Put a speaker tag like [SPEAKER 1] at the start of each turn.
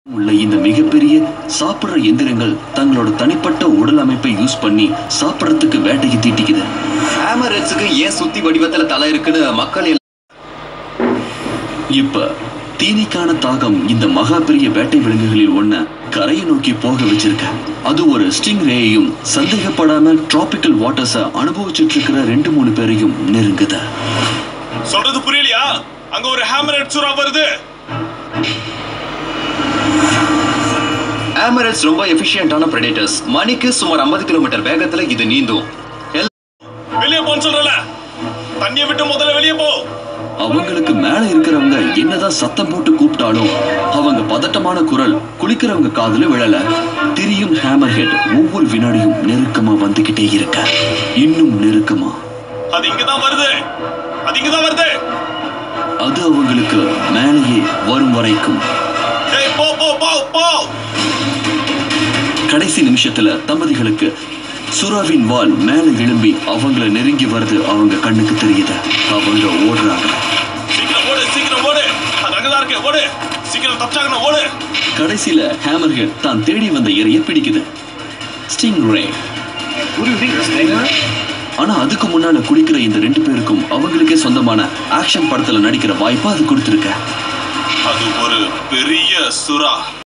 [SPEAKER 1] உள்ள இந்த மிகப்பெரிய சாப்பிடுற எந்திரங்கள் தங்களோட தனிப்பட்ட உடல் அமைப்பை யூஸ் பண்ணி சாப்பிடறதுக்கு வேட்டைக்கு தீட்டிக்குது
[SPEAKER 2] ஹேமரட்ஸுக்கு ஏன் சுத்தி வடிவத்துல தலை இருக்குன்னு மக்கள் எல்லாம்
[SPEAKER 1] இப்ப தீனிக்கான தாகம் இந்த மகா பெரிய வேட்டை விலங்குகளில் ஒண்ண கரையை நோக்கி போக வச்சிருக்க அது ஒரு ஸ்டிங் ரேயையும் சந்தேகப்படாம டிராபிக்கல் வாட்டர்ஸ அனுபவிச்சுட்டு இருக்கிற ரெண்டு மூணு பேரையும் நெருங்குத
[SPEAKER 3] சொல்றது புரியலையா அங்க ஒரு ஹேமர் சுறா வருது
[SPEAKER 2] ஹேமரட்ஸ் ரொம்ப எஃபிஷியன்டான பிரெடேட்டர்ஸ் மணிக்கு சுமார் 50 கிலோமீட்டர் வேகத்துல இது நீந்தும் எல்-
[SPEAKER 3] வெளியே போன்னு சொல்றல தண்ணியை விட்டு முதல்ல வெளியே போ
[SPEAKER 1] அவங்களுக்கு மேல இருக்கிறவங்க என்னதான் சத்தம் போட்டு கூப்பிட்டாலும் அவங்க பதட்டமான குரல் குளிக்கிறவங்க காதுல விழல திரியும் ஹேமர் ஹெட் ஒவ்வொரு வினாடியும் நெருக்கமா வந்துகிட்டே இருக்க இன்னும் நெருக்கமா
[SPEAKER 3] அது இங்கதான் வருது அது இங்கதான் வருது
[SPEAKER 1] அது அவங்களுக்கு மேலேயே வரும் வரைக்கும்
[SPEAKER 3] ஏய் போ போ போ போ
[SPEAKER 1] கடைசி நிமிஷத்துல தம்பதிகளுக்கு சுறாவின் வால் மேல எழும்பி அவங்கள நெருங்கி வருது அவங்க கண்ணுக்கு தெரியுது அவங்க ஓடுறாங்க
[SPEAKER 3] சீக்கிரம் ஓடு சீக்கிரம் ஓடு அது அங்கதான் இருக்கு ஓடு சீக்கிரம் தப்பிச்சாகணும் ஓடு
[SPEAKER 1] கடைசியில ஹேமர்ஹெட் தான் தேடி வந்த இரையை பிடிக்குது ஸ்டிங் ரே ஆனா அதுக்கு முன்னால குளிக்கிற இந்த ரெண்டு பேருக்கும் அவங்களுக்கே சொந்தமான ஆக்ஷன் படத்துல நடிக்கிற வாய்ப்பை அது கொடுத்துருக்க
[SPEAKER 3] அது ஒரு பெரிய சுறா